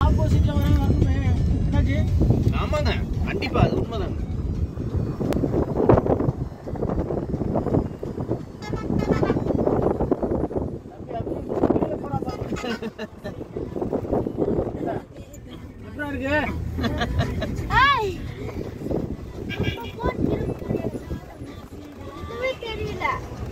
ஆப்போசிட்ல வரேன் வரணுமே என்னாச்சு ஆமாங்க கண்டிப்பா அது உண்மைதாங்க தம்பி அப்படியே கீழே போடா பாப்பா. எப்படா இருக்கு ஏய் போன் இதுவே தெரியல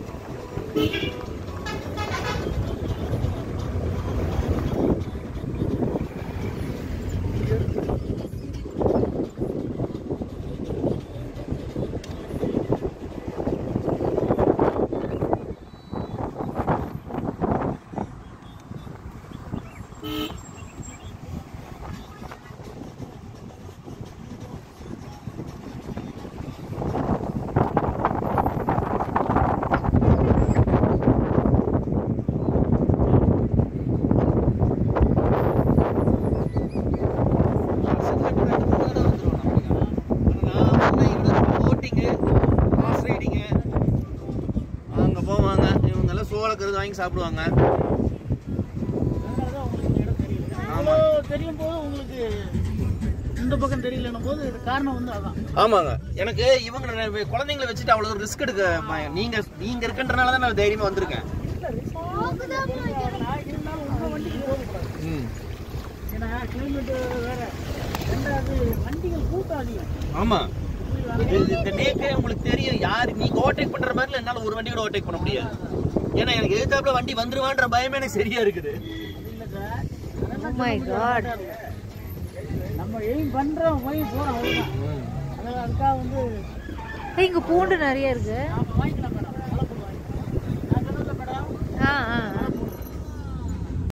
வருஷத்துல இப்ப ரெண்டு மூணு தடவை வந்துரும் நம்மளுக்கு. ஆனா நான் வந்து இவனுக்கு boating, horse riding, அங்க போவாங்க இவங்க எல்லாம் சோளக்கருது வாங்கி சாப்பிடுவாங்க அதனாலதான் உங்களுக்கு இந்த இடம் தெரியல ஆமா. அவ்வளோ தெரியும் போது உங்களுக்கு இந்த பக்கம் தெரியலன்னும் போது இது காரணம் வந்து அதான் ஆமாங்க எனக்கு இவங்க ரெ- குழந்தைங்களை வச்சுட்டு அவ்வளவு ரிஸ்க் எடுக்க பயம். நீங்க நீங்க இருக்குன்றனால தான் நான் தைரியமா வந்திருக்கேன் போகுதான் நான் இருந்தாலும் உங்க வண்டிக்கு போகக்கூடாது ம். ஏன்னா கிலோமீட்டர் வேற ரெண்டாவது வண்டிகள் கூட்டம் அதிகம் ஆமா இது- இந்த நேக்கே உங்களுக்கு தெரியும் யார் நீங்க ஓவர்டேக் பண்ற மாதிரி என்னால ஒரு வண்டி கூட ஓவர்டேக் பண்ண முடியாது ஏன்னா எனக்கு எதிர்த்தாப்புல வண்டி வந்துருவான்ற பயமே எனக்கு சரியா இருக்குது இல்ல சார் Oh my God. நம்ம எய்ம் பண்றோம் போய் போறோம் அவ்வளவுதான் அது அதுக்காக வந்து ஏய், இங்க பூண்டு நிறைய இருக்கு நாம வாங்கிக்கலாம் மேடம் கலப்பு வாங்கிக்கலாம் நான் சொன்னல மேடம் ஆ ஆ ஆ